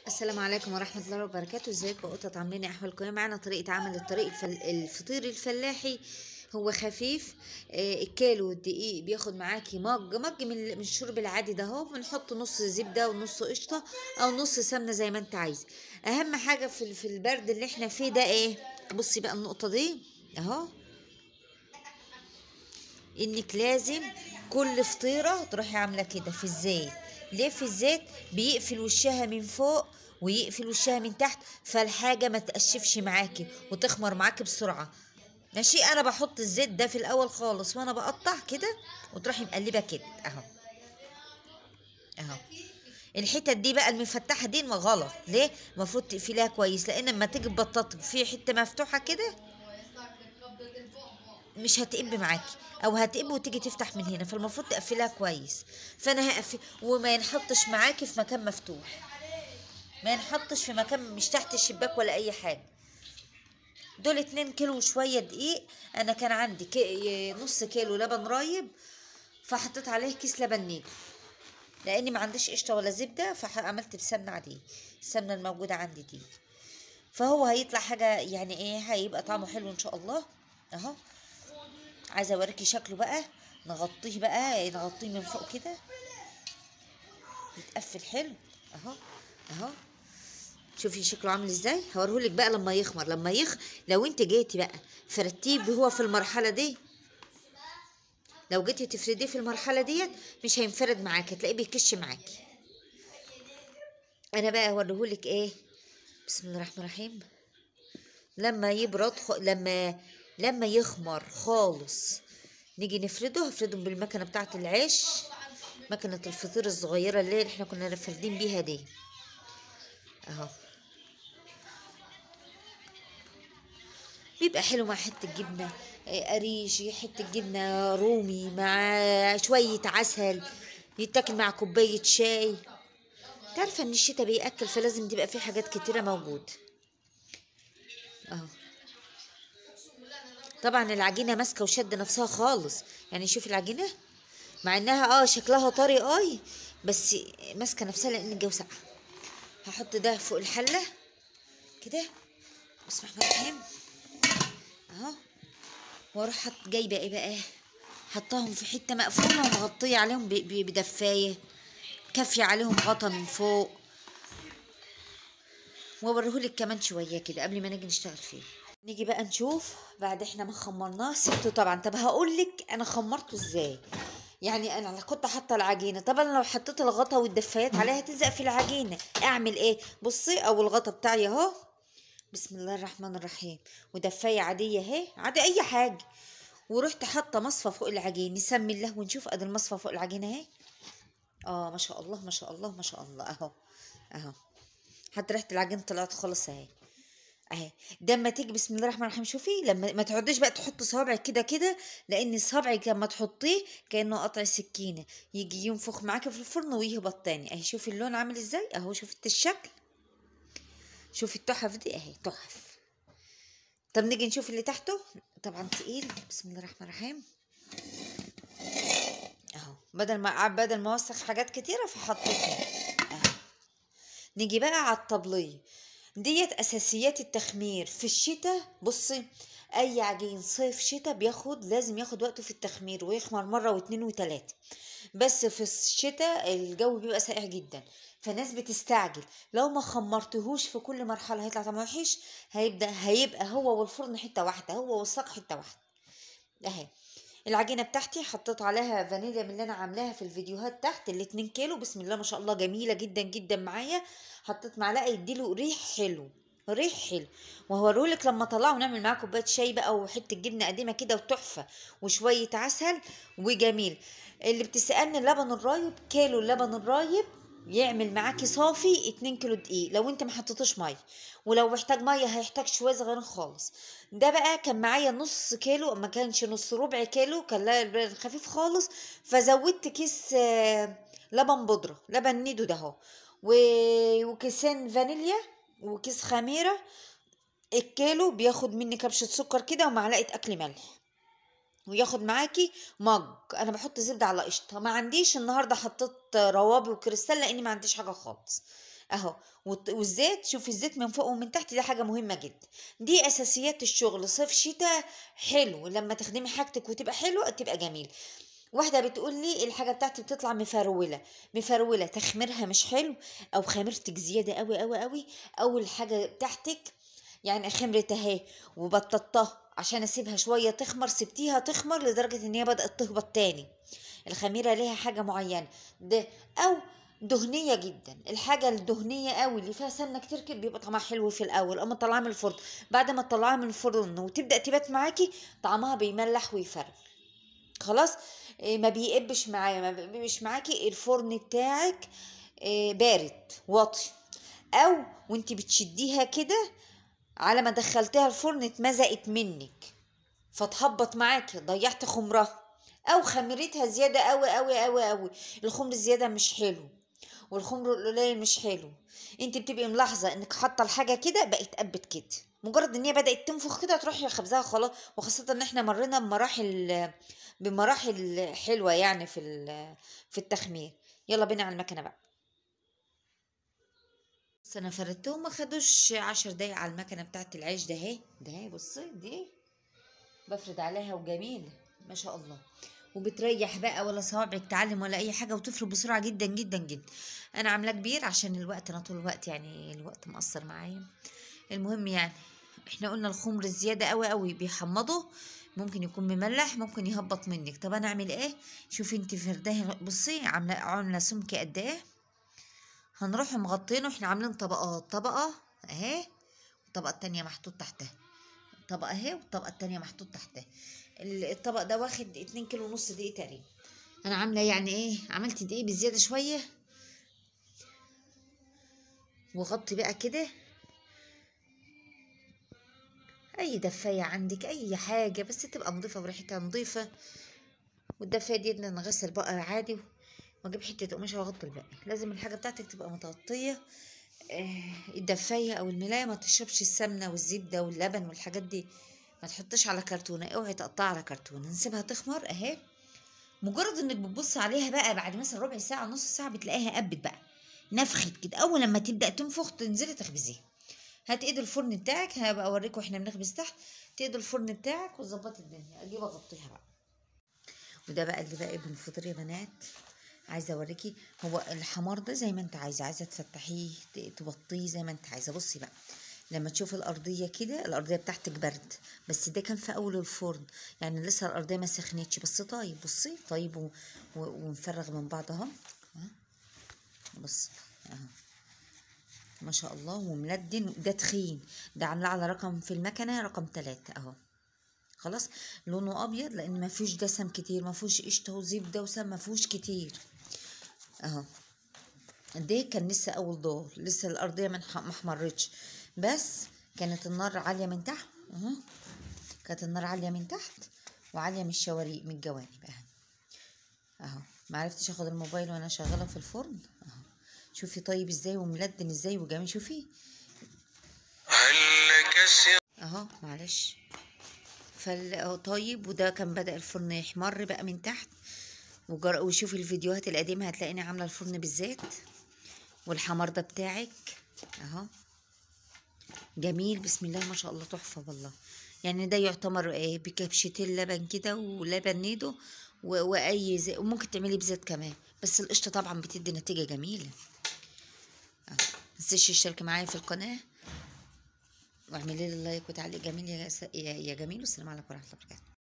السلام عليكم ورحمة الله وبركاته ازيكم قطط عاملين ايه احوالكم ايه معانا طريقة عمل الطريق الفل... الفطير الفلاحي هو خفيف آه الكيلو الدقيق بياخد معاكي مج مج من ال- من الشرب العادي ده اهو بنحط نص زبدة ونص قشطة او نص سمنة زي ما انت عايز اهم حاجة في ال- في البرد اللي احنا فيه ده ايه بصي بقى النقطة دي اهو انك لازم كل فطيرة تروحي عاملة كده في الزيت ليه في الزيت بيقفل وشها من فوق ويقفل وشها من تحت فالحاجة ما تقشفش معاكي وتخمر معاكي بسرعة ماشي انا بحط الزيت ده في الاول خالص وانا بقطع كده وتروحي مقلبة كده اهو اهو الحتت دي بقى المفتحة دي ما غلط ليه المفروض تقفليها كويس لان لما تيجي تبططي في حتة مفتوحة كده مش هتقب معاكي او هتقب وتيجي تفتح من هنا فالمفروض تقفلها كويس فانا هقفل وما ينحطش معاكي في مكان مفتوح ما ينحطش في مكان مش تحت الشباك ولا اي حاجه دول اتنين كيلو وشويه دقيق انا كان عندي كي نص كيلو لبن رايب فحطيت عليه كيس لبن نيدو لاني ما عنديش قشطه ولا زبده فعملت بسمنه عاديه السمنه الموجوده عندي دي فهو هيطلع حاجه يعني ايه هيبقى طعمه حلو ان شاء الله اهو عايزه اوريكي شكله بقى نغطيه بقى نغطيه من فوق كده يتقفل حلو اهو اهو شوفي شكله عامل ازاي هوريهولك بقى لما يخمر لما يخ لو انت جيتي بقى فردتيه هو في المرحله دي لو جيتي تفرديه في المرحله ديت مش هينفرد معاكي هتلاقيه بيكش معاكي انا بقى هوريهولك ايه بسم الله الرحمن الرحيم لما يبرد خ... لما لما يخمر خالص نيجي نفرده هفرده بالمكنه بتاعه العيش مكنه الفطير الصغيره اللي احنا كنا فاردين بيها دي اهو بيبقى حلو مع حته جبنه آه، قريش حته جبنه رومي مع شويه عسل يتاكل مع كوبايه شاي تعرفه ان الشتا بياكل فلازم تبقى فيه حاجات كتيره موجود اهو طبعا العجينه ماسكه وشد نفسها خالص يعني شوف العجينه مع انها اه شكلها طري اي بس ماسكه نفسها لان الجو ساقع هحط ده فوق الحله كده بسم الله الرحمن الرحيم اهو واروح حط جايبه ايه بقى حطاهم في حته مقفوله ومغطيه عليهم ب- ب- بدفايه كافيه عليهم غطا من فوق واوريهولك كمان شويه كده قبل ما نيجي نشتغل فيه نيجي بقى نشوف بعد احنا ما خمرناه سبته طبعا طب هقول لك انا خمرته ازاي يعني انا كنت حاطه العجينه طبعا لو حطيت الغطا والدفايات عليها تلزق في العجينه اعمل ايه بصي او الغطا بتاعي اهو بسم الله الرحمن الرحيم ودفايه عاديه اهي عادي اي حاجه ورحت حاطه مصفى فوق العجين نسمي الله ونشوف ادي المصفى فوق العجينه اهي اه ما شاء الله ما شاء الله ما شاء الله اهو اهو حتى ريحه العجين طلعت خالص اهي اهي ده اما تيجي بسم الله الرحمن الرحيم شوفي لما ما تقعديش بقى تحط صوابعك كده كده لان صابعك لما تحطيه كانه قطع سكينه يجي ينفخ معاكي في الفرن ويهبط تاني اهي شوفي اللون عامل ازاي اهو شفت الشكل شوفي التحف دي اهي تحف طب نيجي نشوف اللي تحته طبعا تقيل بسم الله الرحمن الرحيم اهو بدل ما بدل ما اوسخ حاجات كتيره فحطيتها اهو نيجي بقى على الطبلية ديت اساسيات التخمير في الشتاء بصي اي عجين صيف شتاء بياخد لازم ياخد وقته في التخمير ويخمر مره واتنين وتلاته بس في الشتاء الجو بيبقى ساقع جدا فالناس بتستعجل لو ما خمرتهوش في كل مرحله هيطلع طعمه وحش هيبدا هيبقى هو والفرن حته واحده هو والصاج حته واحده اهي العجينه بتاعتي حطيت عليها فانيليا من اللي انا عاملاها في الفيديوهات تحت الاتنين كيلو بسم الله ما شاء الله جميله جدا جدا معايا حطيت معلقه يديله ريح حلو ريح حلو وهوريهولك لما اطلعه ونعمل معاه كوبايه شاي بقى وحته جبنه قديمه كده وتحفه وشويه عسل وجميل اللي بتسالني اللبن الرايب كيلو اللبن الرايب يعمل معاكي صافي 2 كيلو دقيق لو انت ما حطيتوش ميه ولو محتاج ميه هيحتاج شويه صغيرين خالص ده بقى كان معايا نص كيلو ما كانش نص ربع كيلو كان لا- البلد خفيف خالص فزودت كيس آه، لبن بودره لبن نيدو ده اهو و- وكيسين فانيليا وكيس خميره الكيلو بياخد مني كبشه سكر كده ومعلقه اكل ملح وياخد معاكي مج انا بحط زبده على قشطه ما عنديش النهارده حطيت روابي وكريستال لاني ما عنديش حاجه خالص اهو والط- والزيت شوفي الزيت من فوق ومن تحت دي حاجه مهمه جدا دي اساسيات الشغل صيف شتاء حلو لما تخدمي حاجتك وتبقى حلوه تبقى جميل واحده بتقول لي الحاجه بتاعتي بتطلع مفروله مفروله تخميرها مش حلو او خميرتك زياده قوي قوي قوي او الحاجه بتاعتك يعني خمرت اهي وبططتها عشان اسيبها شويه تخمر سبتيها تخمر لدرجه ان هي بدات تهبط تاني الخميره ليها حاجه معينه ده او دهنيه جدا الحاجه الدهنيه قوي اللي فيها سمنه كتير كده بيبقى طعمها حلو في الاول اما تطلعها من الفرن بعد ما تطلعها من الفرن وتبدا تبات معاكي طعمها بيملح ويفرق خلاص إيه، ما بيقبش معايا ما بيقبش معاكي الفرن بتاعك إيه، بارد واطي او وانت بتشديها كده على ما دخلتيها الفرن اتمزقت منك فتهبط معاكي ضيعت خمرها او خمرتها زياده قوي قوي قوي قوي الخمر الزياده مش حلو والخمر القليل مش حلو انت بتبقي ملاحظه انك حاطه الحاجه كده بقت قبت كده مجرد ان هي بدات تنفخ كده تروحي خبزها خلاص وخاصه ان احنا مرينا بمراحل بمراحل حلوه يعني في ال- في التخمير يلا بينا على المكنه بقى بس انا فردتهم ما خدوش عشر دقايق على المكنه بتاعت العيش ده اهي ده اهي بصي دي بفرد عليها وجميل ما شاء الله وبتريح بقى ولا صوابعك تعلم ولا اي حاجه وتفرد بسرعه جدا جدا جدا انا عاملاه كبير عشان الوقت انا طول الوقت يعني الوقت مقصر معايا المهم يعني احنا قلنا الخمر الزياده قوي قوي بيحمضه ممكن يكون مملح ممكن يهبط منك طب انا اعمل ايه شوفي انت فرداها بصي عامله عامله سمك قد ايه هنروح مغطينه احنا عاملين طبقات طبقه اهي والطبقه التانية محطوط تحتها طبقه اهي والطبقه التانية محطوط تحتها ال- الطبق ده واخد اتنين كيلو ونص دقيق تقريبا انا عامله يعني ايه عملت دقيق بزياده شويه وغطي بقى كده اي دفايه عندك اي حاجه بس تبقى نظيفه وريحتها نظيفه والدفايه دي ان انا اغسل بقى عادي واجيب حته قماشه واغطي الباقي لازم الحاجه بتاعتك تبقى متغطيه آه، الدفايه او الملايه ما تشربش السمنه والزبده واللبن والحاجات دي ما تحطش على كرتونه اوعي تقطعها على كرتونه نسيبها تخمر اهي مجرد انك بتبص عليها بقى بعد مثلا ربع ساعه نص ساعه بتلاقيها قبت بقى نفخت كده اول لما تبدا تنفخ تنزلي تخبزيها هات ايد الفرن بتاعك هبقى اوريكم احنا بنخبز تحت تيد الفرن بتاعك وتظبطي الدنيا اجيب اغطيها بقى وده بقى اللي باقي بالفطر يا بنات عايزه اوريكي هو الحمار ده زي ما انت عايزه عايزه تفتحيه ت- تبطيه زي ما انت عايزه بصي بقى لما تشوف الارضيه كده الارضيه بتاعتك برد بس ده كان في اول الفرن يعني لسه الارضيه ما سخنتش بس طيب بصي طيب و... و... ونفرغ من بعض اهو ها؟ بصي اهو ما شاء الله وملدن ده تخين ده عامله على رقم في المكنه رقم ثلاثة اهو خلاص لونه ابيض لان ما فيهوش دسم كتير ما فيهوش قشطه وزبده وسم ما فيهوش كتير اهو ده كان لسه اول دور لسه الارضيه ما انح- ما احمرتش بس كانت النار عاليه من تحت اهو كانت النار عاليه من تحت وعاليه من الشواريق من الجوانب اهو اهو ما عرفتش اخد الموبايل وانا شغاله في الفرن اهو شوفي طيب ازاي وملدن ازاي وجميل شوفي هل لك سر اهو معلش فال أهو طيب وده كان بدأ الفرن يحمر بقى من تحت وجر... وشوفي الفيديوهات القديمة هتلاقيني عاملة الفرن بالزيت والحمار ده بتاعك اهو جميل بسم الله ما شاء الله تحفة والله يعني ده يعتبر ايه بكبشتين لبن كده ولبن نيدو و... واي زي... وممكن تعملي بزيت كمان بس القشطة طبعا بتدي نتيجة جميلة اهو متنسيش تشتركي معايا في القناة واعملي لي لايك وتعليق جميل يا, س... يا يا جميل والسلام عليكم ورحمة الله وبركاته